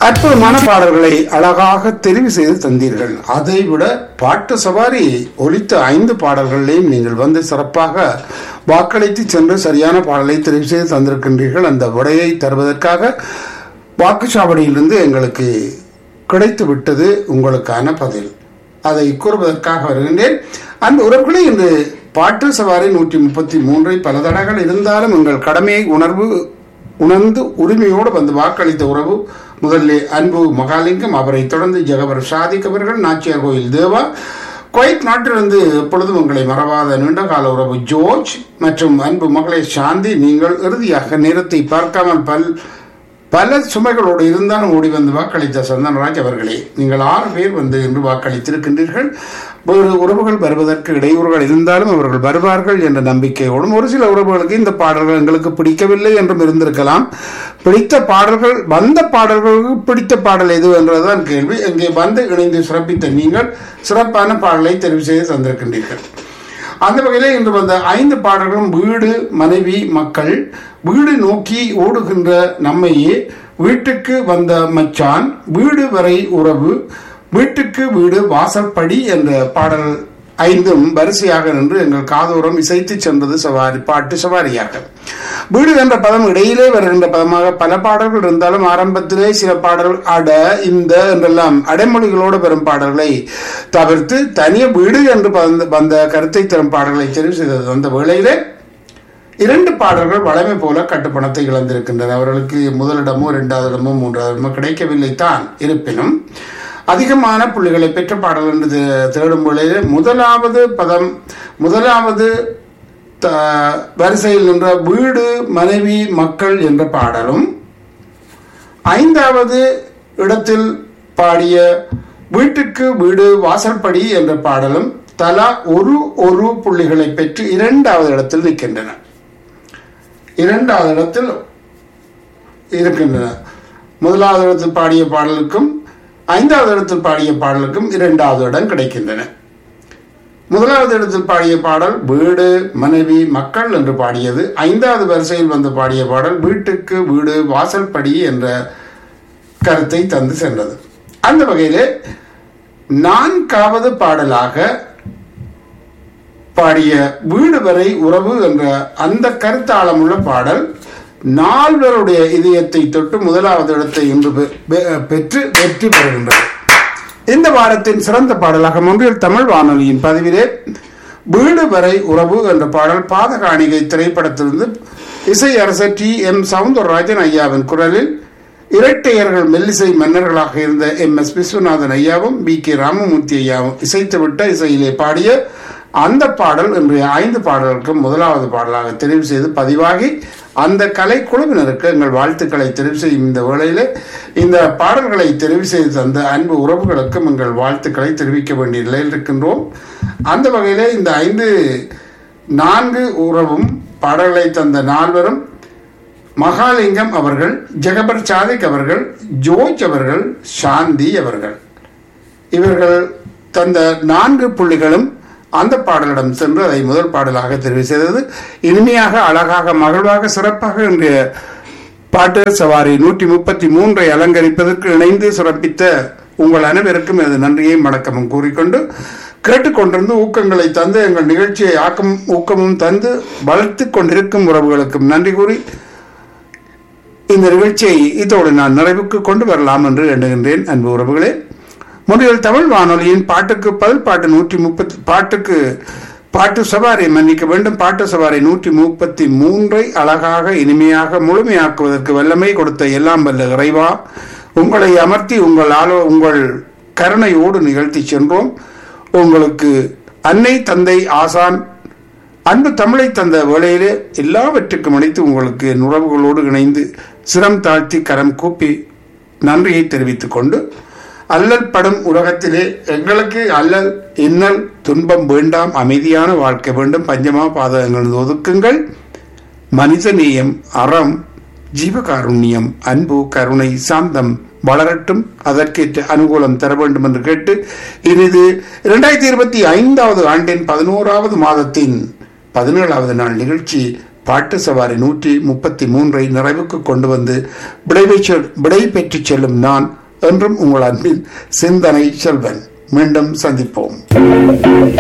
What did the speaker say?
அற்புதமான பாடல்களை அழகாக தெரிவு செய்து தந்தீர்கள் அதைவிட பாட்டு சவாரி ஒலித்த ஐந்து பாடல்களையும் நீங்கள் வந்து சிறப்பாக வாக்களித்து சென்று சரியான பாடலை தெரிவு செய்து தந்திருக்கின்றீர்கள் அந்த விடையை தருவதற்காக வாக்குச்சாவடியிலிருந்து எங்களுக்கு கிடைத்து விட்டது உங்களுக்கான பதில் அதை கூறுவதற்காக வருகின்றேன் அந்த உறவுகளை இன்று பாட்டு சவாரி நூற்றி முப்பத்தி மூன்றை பல தடங்கள் இருந்தாலும் உங்கள் கடமையை உணர்வு உணர்ந்து உரிமையோடு வந்து வாக்களித்த உறவு முதலில் அன்பு மகாலிங்கம் அவரை தொடர்ந்து ஜெகவர் சாதிக் அவர்கள் நாச்சியார் கோயில் தேவா குவைத் நாட்டிலிருந்து எப்பொழுதும் உங்களை மறவாத நீண்டகால உறவு ஜோர்ஜ் மற்றும் அன்பு மகளே சாந்தி நீங்கள் இறுதியாக நேரத்தை பார்க்காமல் பல் பல சுமைகளோடு இருந்தாலும் ஓடி வந்து வாக்களித்த சந்தனராஜ் அவர்களே நீங்கள் ஆறு பேர் வந்து இன்று வாக்களித்திருக்கின்றீர்கள் வேறு உறவுகள் வருவதற்கு இடையூறுகள் இருந்தாலும் அவர்கள் வருவார்கள் என்ற நம்பிக்கையோடும் ஒரு சில உறவுகளுக்கு இந்த பாடல்கள் எங்களுக்கு பிடிக்கவில்லை என்றும் இருந்திருக்கலாம் பிடித்த பாடல்கள் வந்த பாடல்களுக்கு பிடித்த பாடல் எது என்றதுதான் கேள்வி இங்கே வந்து இணைந்து சிறப்பித்த நீங்கள் சிறப்பான பாடலை தெரிவு செய்து தந்திருக்கின்றீர்கள் அந்த வகையிலே இன்று வந்த ஐந்து பாடல்களும் வீடு மனைவி மக்கள் வீடு நோக்கி ஓடுகின்ற நம்மையே வீட்டுக்கு வந்த மச்சான் வீடு வரை உறவு வீட்டுக்கு வீடு வாசற்படி என்ற பாடல் ஐந்தும் வரிசையாக நின்று எங்கள் காதோரம் இசைத்து சென்றது சவாரி பாட்டு சவாரியாக வீடு என்ற பதம் இடையிலே வருகின்ற பதமாக பல பாடல்கள் இருந்தாலும் ஆரம்பத்திலே சில பாடல்கள் அட இந்த என்றெல்லாம் அடைமொழிகளோடு வரும் பாடல்களை தவிர்த்து தனிய வீடு என்று வந்த வந்த கருத்தை தரும் பாடல்களை தெரிவு செய்தது அந்த வேளையிலே இரண்டு பாடல்கள் வளமை போல கட்டுப்பணத்தை இழந்திருக்கின்றன அவர்களுக்கு முதலிடமோ இரண்டாவது இடமோ மூன்றாவது இடமோ கிடைக்கவில்லை தான் இருப்பினும் அதிகமான புள்ளிகளை பெற்ற பாடல் என்று தே- தேடும் பொழுது முதலாவது பதம் முதலாவது த- வரிசையில் நின்ற வீடு மனைவி மக்கள் என்ற பாடலும் ஐந்தாவது இடத்தில் பாடிய வீட்டுக்கு வீடு வாசற்படி என்ற பாடலும் தலா ஒரு ஒரு புள்ளிகளை பெற்று இரண்டாவது இடத்தில் நிற்கின்றன இரண்டாவது இடத்தில் இருக்கின்றன முதலாவது இடத்தில் பாடிய பாடலுக்கும் ஐந்தாவது இடத்தில் பாடிய பாடலுக்கும் இரண்டாவது இடம் கிடைக்கின்றன முதலாவது இடத்தில் பாடிய பாடல் வீடு மனைவி மக்கள் என்று பாடியது ஐந்தாவது வரிசையில் வந்து பாடிய பாடல் வீட்டுக்கு வீடு வாசல்படி என்ற கருத்தை தந்து சென்றது அந்த வகையிலே நான்காவது பாடலாக பாடிய வீடு வரை உறவு என்ற அந்த கருத்தாளமுள்ள பாடல் நால்வருடைய இதயத்தை தொட்டு முதலாவது இடத்தை இன்று பெ- பெ- பெற்று வெற்றி பெறுகின்றது இந்த வாரத்தின் சிறந்த பாடலாக மொன்றில் தமிழ் வானொலியின் பதிவிலே வீடு வரை உறவு என்ற பாடல் பாதகாணிகை திரைப்படத்திலிருந்து இசை அரசர் டி எம் சவுந்தரராஜன் ஐயாவின் குரலில் இரட்டையர்கள் மெல்லிசை மன்னர்களாக இருந்த எம் எஸ் விஸ்வநாதன் ஐயாவும் பி கே ராமமூர்த்தி ஐயாவும் இசைத்துவிட்ட இசையிலே பாடிய அந்த பாடல் இன்றைய ஐந்து பாடல்களுக்கும் முதலாவது பாடலாக தெரிவு செய்து பதிவாகி அந்த கலை குழுவினருக்கு எங்கள் வாழ்த்துக்களை தெரிவு செய்யும் இந்த வேளையிலே இந்த பாடல்களை தெரிவு செய்து தந்த அன்பு உறவுகளுக்கும் எங்கள் வாழ்த்துக்களை தெரிவிக்க வேண்டிய நிலையில் இருக்கின்றோம் அந்த வகையிலே இந்த ஐந்து நான்கு உறவும் பாடல்களை தந்த நால்வரும் மகாலிங்கம் அவர்கள் ஜெகபர் சாதிக் அவர்கள் ஜோர்ஜ் அவர்கள் சாந்தி அவர்கள் இவர்கள் தந்த நான்கு புள்ளிகளும் அந்த பாடலிடம் சென்று அதை முதல் பாடலாக தெரிவு செய்தது இனிமையாக அழகாக மகிழ்வாக சிறப்பாக இன்றைய பாட்டு சவாரி நூற்றி முப்பத்தி மூன்றை அலங்கரிப்பதற்கு இணைந்து சிறப்பித்த உங்கள் அனைவருக்கும் எனது நன்றியையும் வணக்கமும் கூறிக்கொண்டு கேட்டுக்கொண்டிருந்து ஊக்கங்களை தந்து எங்கள் நிகழ்ச்சியை ஆக்கம் ஊக்கமும் தந்து வளர்த்து கொண்டிருக்கும் உறவுகளுக்கும் நன்றி கூறி இந்த நிகழ்ச்சியை இதோடு நான் நிறைவுக்கு கொண்டு வரலாம் என்று எண்ணுகின்றேன் அன்பு உறவுகளே முறையில் தமிழ் வானொலியின் பாட்டுக்கு பதில் பாட்டு நூற்றி முப்பத்தி பாட்டுக்கு பாட்டு சவாரி மன்னிக்க வேண்டும் பாட்டு சவாரி நூற்றி முப்பத்தி மூன்றை அழகாக இனிமையாக முழுமையாக்குவதற்கு வல்லமை கொடுத்த எல்லாம் வல்ல இறைவா உங்களை அமர்த்தி உங்கள் ஆலோ உங்கள் கருணையோடு நிகழ்த்தி சென்றோம் உங்களுக்கு அன்னை தந்தை ஆசான் அன்பு தமிழை தந்த வேளையிலே எல்லாவற்றுக்கும் அனைத்து உங்களுக்கு என் உறவுகளோடு இணைந்து சிரம் தாழ்த்தி கரம் கூப்பி நன்றியை தெரிவித்துக் கொண்டு அல்லல் படும் உலகத்திலே எங்களுக்கு அல்லல் இன்னல் துன்பம் வேண்டாம் அமைதியான வாழ்க்கை வேண்டும் பஞ்சமா பாதகங்கள் ஒதுக்குங்கள் மனிதநேயம் அறம் ஜீவகாருண்யம் அன்பு கருணை சாந்தம் வளரட்டும் அதற்கேற்ற அனுகூலம் தர வேண்டும் என்று கேட்டு இது இரண்டாயிரத்தி இருபத்தி ஐந்தாவது ஆண்டின் பதினோராவது மாதத்தின் பதினேழாவது நாள் நிகழ்ச்சி பாட்டு சவாரி நூற்றி முப்பத்தி மூன்றை நிறைவுக்கு கொண்டு வந்து விடைவை சொல் விடை பெற்றுச் செல்லும் நான் என்றும் உங்கள் அன்பின் சிந்தனை செல்வன் மீண்டும் சந்திப்போம்